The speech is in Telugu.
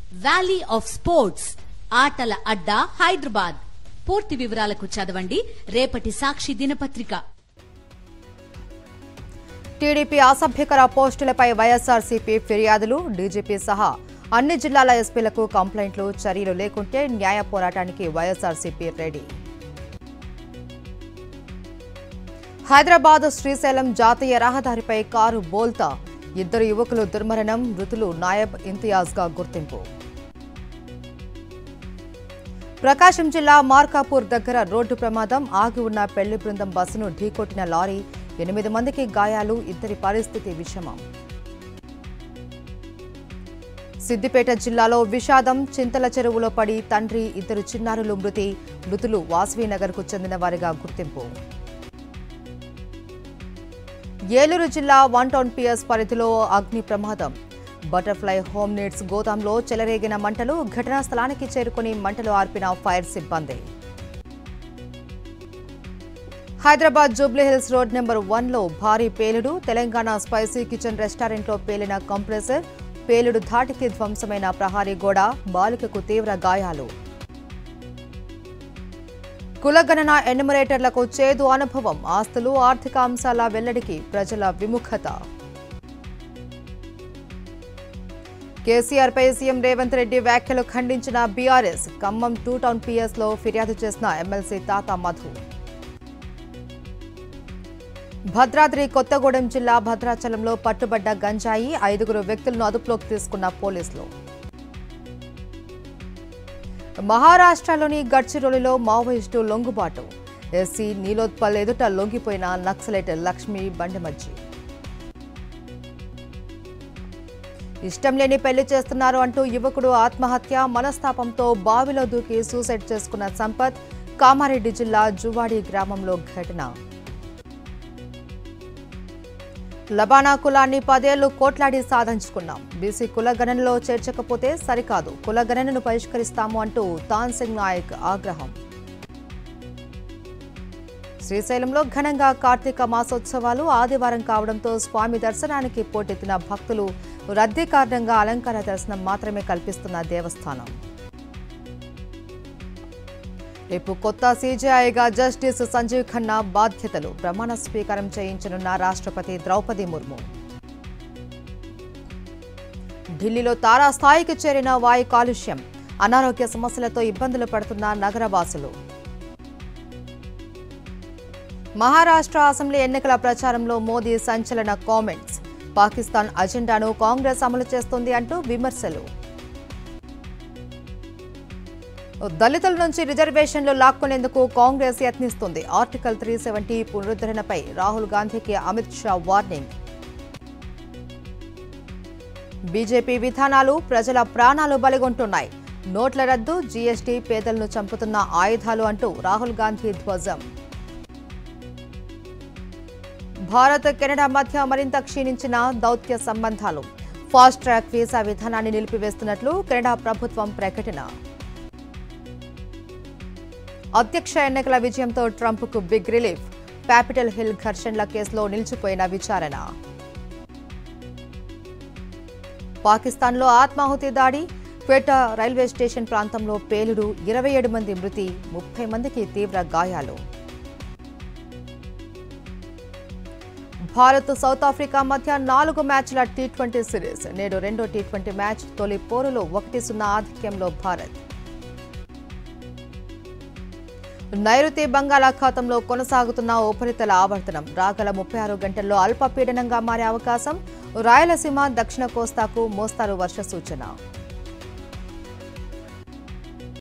వ్యాలీ ఆఫ్ స్పోర్ట్స్ ఆటల అడ్డా హైదరాబాద్ పూర్తి వివరాలకు చదవండి రేపటి సాక్షి దినపత్రిక టీడీపీ అసభ్యకర పోస్టులపై వైఎస్ఆర్సీపీ ఫిర్యాదులు డీజీపీ సహా అన్ని జిల్లాల ఎస్పీలకు కంప్లైంట్లు చర్యలు లేకుంటే న్యాయ పోరాటానికి వైఎస్ఆర్సీపీ రెడీ హైదరాబాద్ శ్రీశైలం జాతీయ రహదారిపై కారు బోల్తా ఇద్దరు యువకులు దుర్మరణం మృతులు నాయబ్ ఇంతియాజ్గా గుర్తింపు ప్రకాశం జిల్లా మార్కాపూర్ దగ్గర రోడ్డు ప్రమాదం ఆగి ఉన్న పెళ్లి బృందం బస్సును ఢీకొట్టిన లారీ ఎనిమిది మందికి గాయాలు ఇద్దరి పరిస్థితి విషమం సిద్దిపేట జిల్లాలో విషాదం చింతల చెరువులో పడి తండ్రి ఇద్దరు చిన్నారులు మృతి మృతులు వాసవీనగర్కు చెందిన వారిగా గుర్తింపు ఏలూరు జిల్లా వన్ టౌన్ పిఎస్ పరిధిలో అగ్ని ప్రమాదం బటర్ఫ్లై హోమ్ నీడ్స్ గోదాంలో చెలరేగిన మంటలు ఘటనా స్థలానికి చేరుకుని మంటలు ఆర్పిన ఫైర్ సిబ్బంది హైదరాబాద్ జూబ్లీహిల్స్ రోడ్ నెంబర్ వన్లో భారీ పేలుడు తెలంగాణ స్పైసీ కిచెన్ రెస్టారెంట్లో పేలిన కంప్రెసర్ పేలుడు ధాటికి ధ్వంసమైన ప్రహారీ గోడ బాలికకు తీవ్ర గాయాలు కులగణన ఎన్యుమరేటర్లకు చేదు అనుభవం ఆస్తులు ఆర్థిక అంశాల వెల్లడికి ప్రజల విముఖత కేసీఆర్పై సీఎం రేవంత్ రెడ్డి వ్యాఖ్యలు ఖండించిన బీఆర్ఎస్ ఖమ్మం టూ టౌన్ పిఎస్లో ఫిర్యాదు చేసిన ఎమ్మెల్సీ తాత మధు భద్రాద్రి కొత్తగూడెం జిల్లా భద్రాచలంలో పట్టుబడ్డ గంజాయి ఐదుగురు వ్యక్తులను అదుపులోకి తీసుకున్న పోలీసులు మహారాష్ట్రలోని గడ్చిరోలిలో మావోయిస్టు లొంగుబాటు ఎస్సీ నీలోత్పల్ ఎదుట లొంగిపోయిన నక్సలైట్ లక్ష్మి బండిమజ్జి ఇష్టం లేని పెళ్లి చేస్తున్నారు అంటూ యువకుడు ఆత్మహత్య మనస్తాపంతో బావిలో దూకి సూసైడ్ చేసుకున్న సంపత్ కామారెడ్డి జిల్లా జువాడి గ్రామంలో ఘటన లబానా కులాన్ని పదేళ్లు కోట్లాడి సాధించుకున్నాం బీసీ కులగణనలో చేర్చకపోతే సరికాదు కులగణనను పరిష్కరిస్తాము అంటూ తాన్ సింగ్ నాయక్ ఆగ్రహం శ్రీశైలంలో ఘనంగా కార్తీక మాసోత్సవాలు ఆదివారం కావడంతో స్వామి దర్శనానికి పోటెత్తిన భక్తులు రద్దీ కారణంగా అలంకార దర్శనం మాత్రమే కల్పిస్తున్న దేవస్థానం రేపు కొత్త సీజీఐగా జస్టిస్ సంజీవ్ ఖన్నా బాధ్యతలు ప్రమాణ స్వీకారం చేయించనున్న రాష్ట్రపతి ద్రౌపది ముర్ము ఢిల్లీలో తారాస్థాయికి చేరిన వాయు కాలుష్యం అనారోగ్య సమస్యలతో ఇబ్బందులు పడుతున్న నగరవాసులు మహారాష్ట్ర అసెంబ్లీ ఎన్నికల ప్రచారంలో మోదీ సంచలన కామెంట్స్ పాకిస్తాన్ అజెండాను కాంగ్రెస్ అమలు చేస్తోంది అంటూ విమర్శలు దళితుల నుంచి రిజర్వేషన్లు లాక్కునేందుకు కాంగ్రెస్ యత్నిస్తుంది ఆర్టికల్ త్రీ సెవెంటీ పునరుద్ధరణపై రాహుల్ గాంధీకి అమిత్ షా వార్నింగ్ బీజేపీ విధానాలు ప్రజల ప్రాణాలు బలిగొంటున్నాయి నోట్ల రద్దు జీఎస్టీ పేదలను చంపుతున్న ఆయుధాలు అంటూ రాహుల్ గాంధీ ధ్వజం భారత్ కెనడా మధ్య మరింత క్షీణించిన దౌత్య సంబంధాలు ఫాస్ట్ ట్రాక్ వీసా విధానాన్ని నిలిపివేస్తున్నట్లు కెనడా ప్రభుత్వం ప్రకటన అధ్యక్ష ఎన్నికల విజయంతో ట్రంప్కు బిగ్ రిలీఫ్ క్యాపిటల్ హిల్ ఘర్షణల కేసులో నిలిచిపోయిన విచారణ పాకిస్తాన్లో ఆత్మాహుతి దాడి క్వెటా రైల్వే స్టేషన్ ప్రాంతంలో పేలుడు ఇరవై ఏడు మంది మృతి ముప్పై మందికి తీవ్ర గాయాలు భారత్ సౌత్ ఆఫ్రికా మధ్య నాలుగు మ్యాచ్ల టీ ట్వంటీ సిరీస్ నేడు రెండో టీ ట్వంటీ మ్యాచ్ తొలి పోరులో ఒకటి సున్నా ఆధిక్యంలో భారత్ నైరుతి బంగాళాఖాతంలో కొనసాగుతున్న ఉపరితల ఆవర్తనం రాగల ముప్పై ఆరు గంటల్లో అల్పపీడనంగా మారే అవకాశం రాయలసీమ దక్షిణ కోస్తాకు మోస్తారు వర్ష సూచన